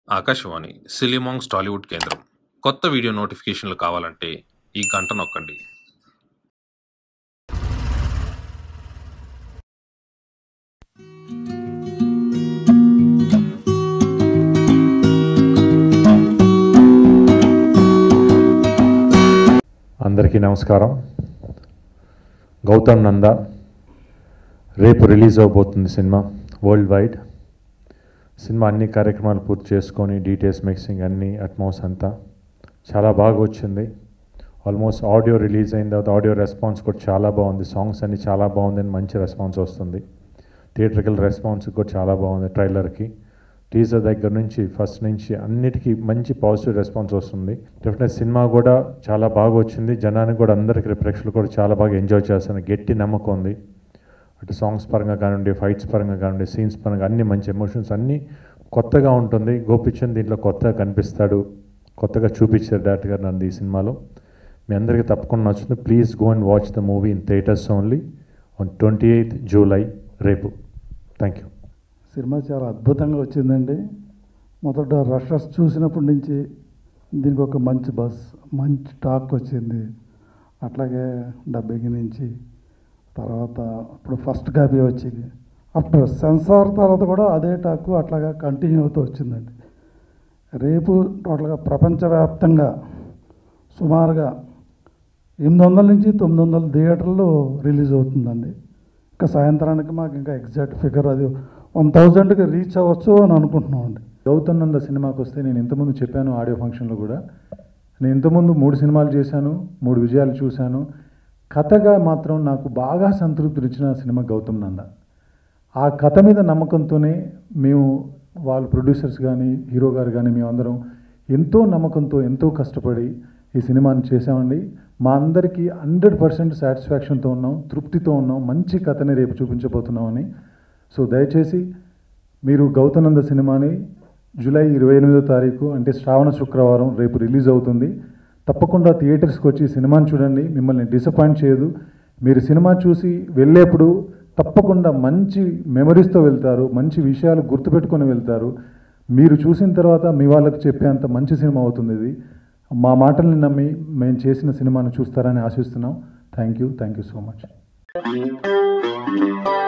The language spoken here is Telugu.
ఆకాశవాణి సిలిమాంగ్స్ టాలీవుడ్ కేంద్రం కొత్త వీడియో నోటిఫికేషన్లు కావాలంటే ఈ గంట నొక్కండి అందరికీ నమస్కారం గౌతమ్ నంద రేపు రిలీజ్ అవబోతుంది సినిమా వరల్డ్ వైడ్ సినిమా అన్ని కార్యక్రమాలు పూర్తి చేసుకొని డీటెయిల్స్ మిక్సింగ్ అన్ని అట్మాస్ అంతా చాలా బాగా వచ్చింది ఆల్మోస్ట్ ఆడియో రిలీజ్ అయిన తర్వాత ఆడియో రెస్పాన్స్ కూడా చాలా బాగుంది సాంగ్స్ అన్ని చాలా బాగుందని మంచి రెస్పాన్స్ వస్తుంది థియేటర్కల్ రెస్పాన్స్ కూడా చాలా బాగుంది ట్రైలర్కి టీజర్ దగ్గర నుంచి ఫస్ట్ నుంచి అన్నిటికీ మంచి పాజిటివ్ రెస్పాన్స్ వస్తుంది డెఫినెట్ సినిమా కూడా చాలా బాగా వచ్చింది జనానికి కూడా అందరికీ ప్రేక్షకులు కూడా చాలా బాగా ఎంజాయ్ చేస్తాను గట్టి నమ్మకం ఉంది అటు సాంగ్స్ పరంగా కానివ్వండి ఫైట్స్ పరంగా కానివ్వండి సీన్స్ పరంగా అన్ని మంచి ఎమోషన్స్ అన్నీ కొత్తగా ఉంటుంది గోపిచంద్ దీంట్లో కొత్తగా కనిపిస్తాడు కొత్తగా చూపించారు డైరెక్టర్ గారు నన్ను ఈ సినిమాలో మీ అందరికీ తప్పకుండా నచ్చుతుంది please go and watch the movie in theatres only on twenty eighth July రేపు థ్యాంక్ యూ సినిమా చాలా అద్భుతంగా వచ్చిందండి మొదట రషెస్ చూసినప్పటి నుంచి దీనికి ఒక మంచి బస్ మంచి టాక్ వచ్చింది అట్లాగే డబ్బింగ్ నుంచి తర్వాత ఇప్పుడు ఫస్ట్ కాపీ వచ్చింది ఆఫ్టర్ సెన్సార్ తర్వాత కూడా అదే టాక్ అట్లాగా కంటిన్యూ అవుతూ వచ్చిందండి రేపు టోటల్గా ప్రపంచవ్యాప్తంగా సుమారుగా ఎనిమిది వందల నుంచి తొమ్మిది వందల థియేటర్లు రిలీజ్ అవుతుందండి ఇంకా సాయంత్రానికి మాకు ఇంకా ఎగ్జాక్ట్ ఫిగర్ అది వన్ థౌజండ్కి రీచ్ అవ్వచ్చు అని అనుకుంటున్నామండి గౌతమ్ నంద సినిమాకి వస్తే నేను ఇంతకుముందు చెప్పాను ఆడియో ఫంక్షన్లో కూడా నేను ఇంతకుముందు మూడు సినిమాలు చేశాను మూడు విజయాలు చూశాను కథగా మాత్రం నాకు బాగా సంతృప్తినిచ్చిన సినిమా గౌతమ్ నంద ఆ కథ మీద నమ్మకంతోనే మేము వాళ్ళు ప్రొడ్యూసర్స్ కానీ హీరో గారు కానీ మేమందరం ఎంతో నమ్మకంతో ఎంతో కష్టపడి ఈ సినిమాని చేసామండి మా అందరికీ హండ్రెడ్ పర్సెంట్ సాటిస్ఫాక్షన్తో ఉన్నాం తృప్తితో ఉన్నాం మంచి కథని రేపు చూపించబోతున్నామని సో దయచేసి మీరు గౌతనంద సినిమాని జూలై ఇరవై ఎనిమిదో తారీఖు అంటే శ్రావణ శుక్రవారం రేపు రిలీజ్ అవుతుంది తప్పకుండా థియేటర్స్కి వచ్చి సినిమాని చూడండి మిమ్మల్ని డిసప్పాయింట్ చేయదు మీరు సినిమా చూసి వెళ్ళేప్పుడు తప్పకుండా మంచి మెమరీస్తో వెళ్తారు మంచి విషయాలు గుర్తుపెట్టుకొని వెళ్తారు మీరు చూసిన తర్వాత మీ వాళ్ళకి చెప్పేంత మంచి సినిమా అవుతుంది ఇది మా మాటల్ని నమ్మి మేము చేసిన సినిమాను చూస్తారని ఆశిస్తున్నాం thank you thank you so much